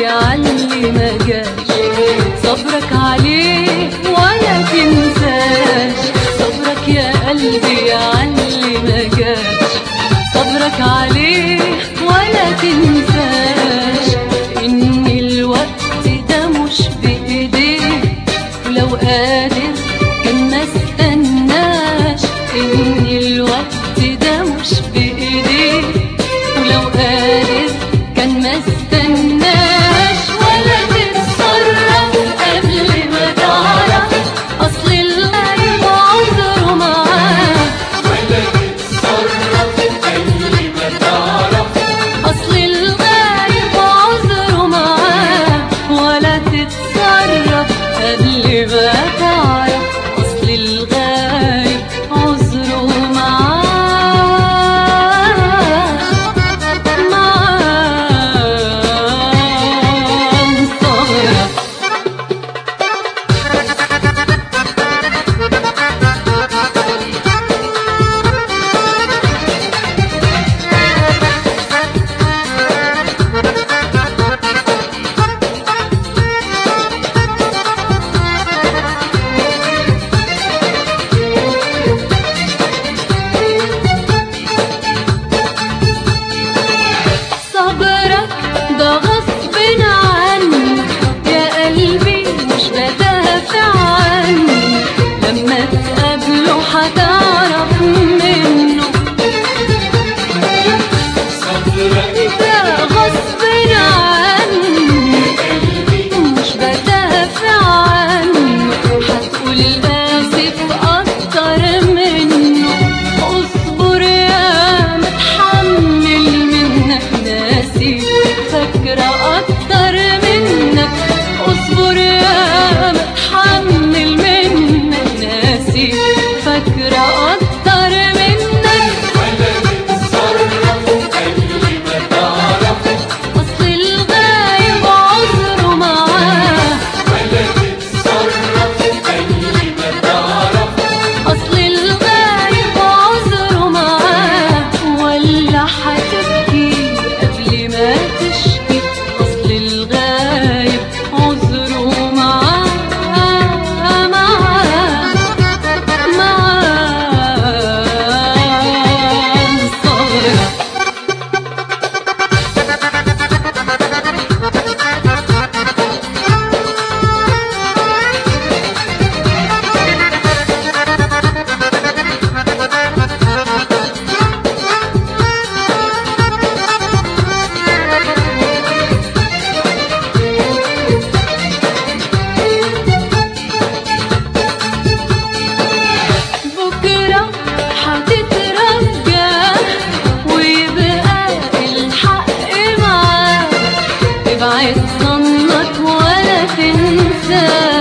عاللي ما جاش صبرك عليه ولا تنساش صبرك يا قلبي عاللي ما جاش صبرك عليه ولا تنساش ان الوقت ده مش بايديك ولو قادر كان ما استناش ان الوقت ده مش بايديك ولو قادر كان ما استناش ولا تتصرف قبل ما تعرف اصل الغايب عذره معاك اصل الغايب عذره معاك ولا تتصرف قبل ما تعرف اصل الغايب عذره معاك معاك صبرك صبرك ده غصب عنك يا قلبي مش بدافع عنك لما تقابله هتعرف منه ده غصب عنك مش بدافع عنك هتقول آسف أكتر منه اصبر يا متحمل منك ناسي فاكرة أكتر منك اصبر يا متحمل منك ناسي فاكرة أكتر منك أصل الغايب عذره معاه أصل الغايب عذره معاه ولا هتبكي قبل ما تشكي أصل الغايب عذره معاه معاه معاه صبرك بكرة هتترجى ويبقى الحق معاك ابعد ظنك ولا تنساه